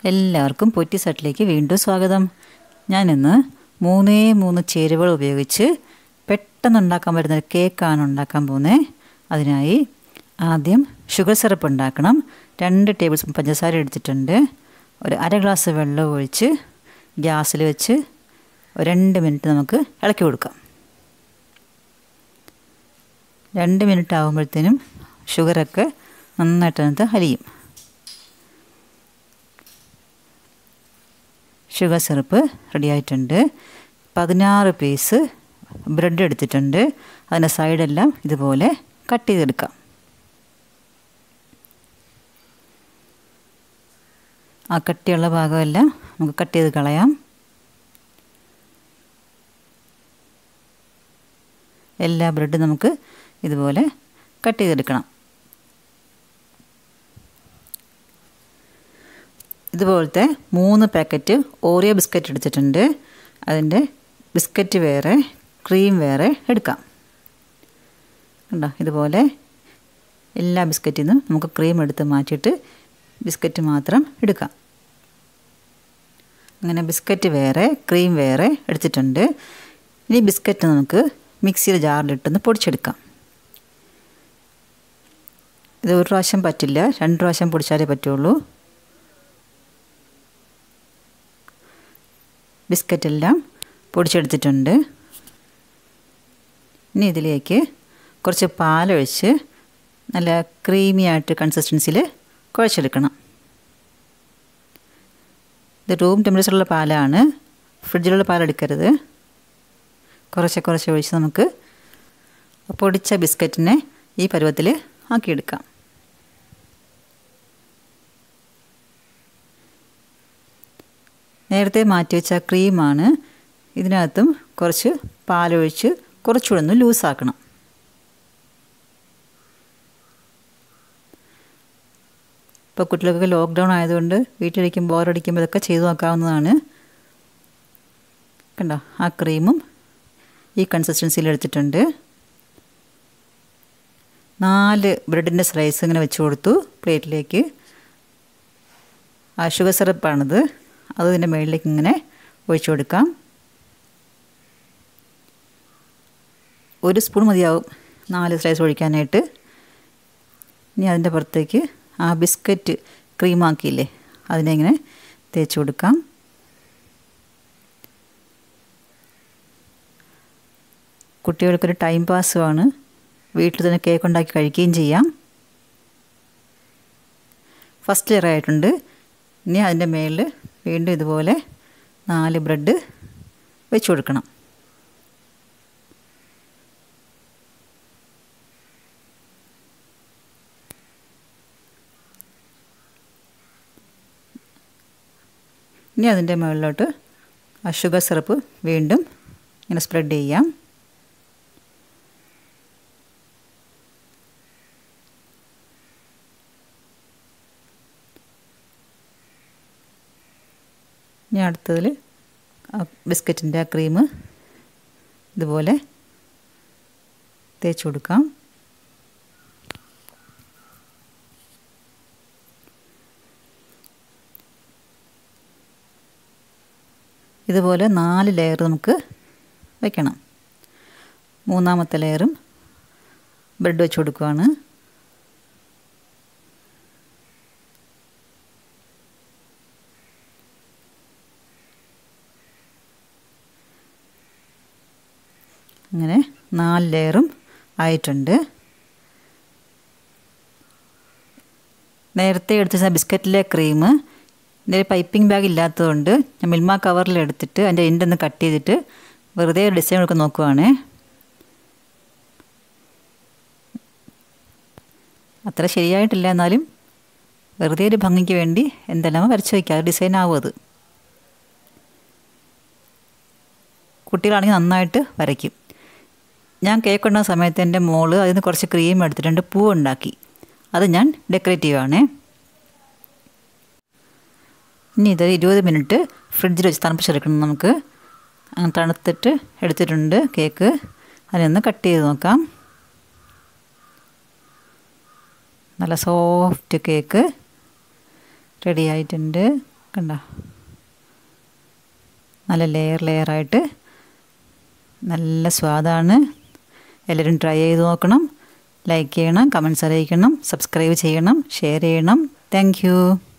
എല്ലാവർക്കും പൊറ്റി സെറ്റിലേക്ക് വീണ്ടും സ്വാഗതം ഞാനിന്ന് മൂന്നേ മൂന്ന് ചേരുവകൾ ഉപയോഗിച്ച് പെട്ടെന്ന് ഉണ്ടാക്കാൻ പറ്റുന്ന ഒരു കേക്കാണ് ഉണ്ടാക്കാൻ പോകുന്നത് അതിനായി ആദ്യം ഷുഗർ സിറപ്പ് ഉണ്ടാക്കണം രണ്ട് ടേബിൾ സ്പൂൺ പഞ്ചസാര എടുത്തിട്ടുണ്ട് ഒരു അര ഗ്ലാസ് വെള്ളം ഒഴിച്ച് ഗ്യാസിൽ വെച്ച് ഒരു രണ്ട് മിനിറ്റ് നമുക്ക് ഇളക്കി കൊടുക്കാം രണ്ട് മിനിറ്റ് ആകുമ്പോഴത്തേനും ഷുഗറൊക്കെ നന്നായിട്ട് അതിനകത്ത് അലിയും ഷുഗർ സിറപ്പ് റെഡി ആയിട്ടുണ്ട് പതിനാറ് പീസ് ബ്രെഡ് എടുത്തിട്ടുണ്ട് അതിൻ്റെ സൈഡെല്ലാം ഇതുപോലെ കട്ട് ചെയ്തെടുക്കാം ആ കട്ടിയുള്ള ഭാഗമെല്ലാം നമുക്ക് കട്ട് ചെയ്ത് കളയാം എല്ലാ ബ്രെഡും നമുക്ക് ഇതുപോലെ കട്ട് ചെയ്തെടുക്കണം ഇതുപോലത്തെ മൂന്ന് പാക്കറ്റ് ഓറിയോ ബിസ്ക്കറ്റ് എടുത്തിട്ടുണ്ട് അതിൻ്റെ ബിസ്ക്കറ്റ് വേറെ ക്രീം വേറെ എടുക്കാം കണ്ടോ ഇതുപോലെ എല്ലാ ബിസ്ക്കറ്റിൽ നിന്നും നമുക്ക് ക്രീം എടുത്ത് മാറ്റിയിട്ട് ബിസ്ക്കറ്റ് മാത്രം എടുക്കാം അങ്ങനെ ബിസ്ക്കറ്റ് വേറെ ക്രീം വേറെ എടുത്തിട്ടുണ്ട് ഇനി ബിസ്ക്കറ്റ് നമുക്ക് മിക്സിയുടെ ജാറിലിട്ടൊന്ന് പൊടിച്ചെടുക്കാം ഇത് ഒരു പ്രാവശ്യം പറ്റില്ല രണ്ട് പ്രാവശ്യം പൊടിച്ചാലേ പറ്റുള്ളൂ ബിസ്ക്കറ്റെല്ലാം പൊടിച്ചെടുത്തിട്ടുണ്ട് ഇനി ഇതിലേക്ക് കുറച്ച് പാലൊഴിച്ച് നല്ല ക്രീമി ആയിട്ട് കൺസിസ്റ്റൻസിയിൽ കുഴച്ചെടുക്കണം ഇത് റൂം ടെമ്പറേച്ചറുള്ള പാലാണ് ഫ്രിഡ്ജിലുള്ള പാലെടുക്കരുത് കുറച്ച് കുറച്ച് ഒഴിച്ച് നമുക്ക് പൊടിച്ച ബിസ്ക്കറ്റിനെ ഈ പരുവത്തിൽ ആക്കിയെടുക്കാം നേരത്തെ മാറ്റി വെച്ച ക്രീമാണ് ഇതിനകത്തും കുറച്ച് പാലൊഴിച്ച് കുറച്ചുകൂടെ ഒന്ന് ലൂസാക്കണം ഇപ്പോൾ കുട്ടികൾക്ക് ലോക്ക്ഡൗൺ ആയതുകൊണ്ട് വീട്ടിലിരിക്കും ബോറടിക്കുമ്പോൾ ഇതൊക്കെ ചെയ്തു നോക്കാവുന്നതാണ് കണ്ടോ ആ ക്രീമും ഈ കൺസിസ്റ്റൻസിയിൽ എടുത്തിട്ടുണ്ട് നാല് ബ്രെഡിൻ്റെ സ്ലൈസ് ഇങ്ങനെ വെച്ച് കൊടുത്തു പ്ലേറ്റിലേക്ക് ആ ഷുഗർ സിറപ്പാണിത് അത് ഇതിൻ്റെ മുകളിലേക്ക് ഇങ്ങനെ ഒഴിച്ചു കൊടുക്കാം ഒരു സ്പൂൺ മതിയാവും നാല് സ്ലൈസ് ഒഴിക്കാനായിട്ട് ഇനി അതിൻ്റെ പുറത്തേക്ക് ആ ബിസ്ക്കറ്റ് ക്രീമാക്കിയില്ലേ അതിനെ ഇങ്ങനെ തേച്ച് കൊടുക്കാം കുട്ടികൾക്കൊരു ടൈം പാസ്സുമാണ് വീട്ടിൽ തന്നെ കേക്ക് ഉണ്ടാക്കി കഴിക്കുകയും ചെയ്യാം ഫസ്റ്റ് ലെയർ ആയിട്ടുണ്ട് ഇനി അതിൻ്റെ മേളിൽ വീണ്ടും ഇതുപോലെ നാല് ബ്രെഡ് വെച്ച് കൊടുക്കണം ഇനി അതിൻ്റെ മുകളിലോട്ട് ആ ഷുഗർ സിറപ്പ് വീണ്ടും ഇങ്ങനെ സ്പ്രെഡ് ചെയ്യാം ഇനി അടുത്തതിൽ ബിസ്ക്കറ്റിൻ്റെ ആ ക്രീം ഇതുപോലെ തേച്ച് കൊടുക്കാം ഇതുപോലെ നാല് ലെയർ നമുക്ക് വയ്ക്കണം മൂന്നാമത്തെ ലെയറും ബ്രെഡ് വെച്ച് കൊടുക്കുകയാണ് അങ്ങനെ നാല് ലെയറും ആയിട്ടുണ്ട് നേരത്തെ എടുത്ത ബിസ്ക്കറ്റിലെ ക്രീം എൻ്റെ പൈപ്പിംഗ് ബാഗ് ഇല്ലാത്തതുകൊണ്ട് ഞാൻ മിൽമ കവറിൽ എടുത്തിട്ട് അതിൻ്റെ എൻഡ് ഒന്ന് കട്ട് ചെയ്തിട്ട് വെറുതെ ഡിസൈൻ ഒക്കെ നോക്കുവാണേ അത്ര ശരിയായിട്ടില്ല എന്നാലും വെറുതെ ഒരു ഭംഗിക്ക് വേണ്ടി എന്തെല്ലാം വരച്ച് വയ്ക്കുക അത് ഡിസൈൻ ആവും അത് കുട്ടികളാണെങ്കിൽ നന്നായിട്ട് വരയ്ക്കും ഞാൻ കേക്ക് ഉണ്ടാകുന്ന സമയത്ത് എൻ്റെ മോള് അതിൽ നിന്ന് കുറച്ച് ക്രീം എടുത്തിട്ടുണ്ട് പൂ ഉണ്ടാക്കി അത് ഞാൻ ഡെക്കറേറ്റീവ് ആണേ ഇനി ഇത് ഇരുപത് മിനിറ്റ് ഫ്രിഡ്ജിൽ വെച്ച് തണുപ്പിച്ചെടുക്കണം നമുക്ക് അങ്ങനെ തണുത്തിട്ട് എടുത്തിട്ടുണ്ട് കേക്ക് അതിനൊന്ന് കട്ട് ചെയ്ത് നോക്കാം നല്ല സോഫ്റ്റ് കേക്ക് റെഡി ആയിട്ടുണ്ട് കണ്ട നല്ല ലെയർ ലെയറായിട്ട് നല്ല സ്വാദാണ് എല്ലാവരും ട്രൈ ചെയ്ത് നോക്കണം ലൈക്ക് ചെയ്യണം കമൻസ് അറിയിക്കണം സബ്സ്ക്രൈബ് ചെയ്യണം ഷെയർ ചെയ്യണം താങ്ക്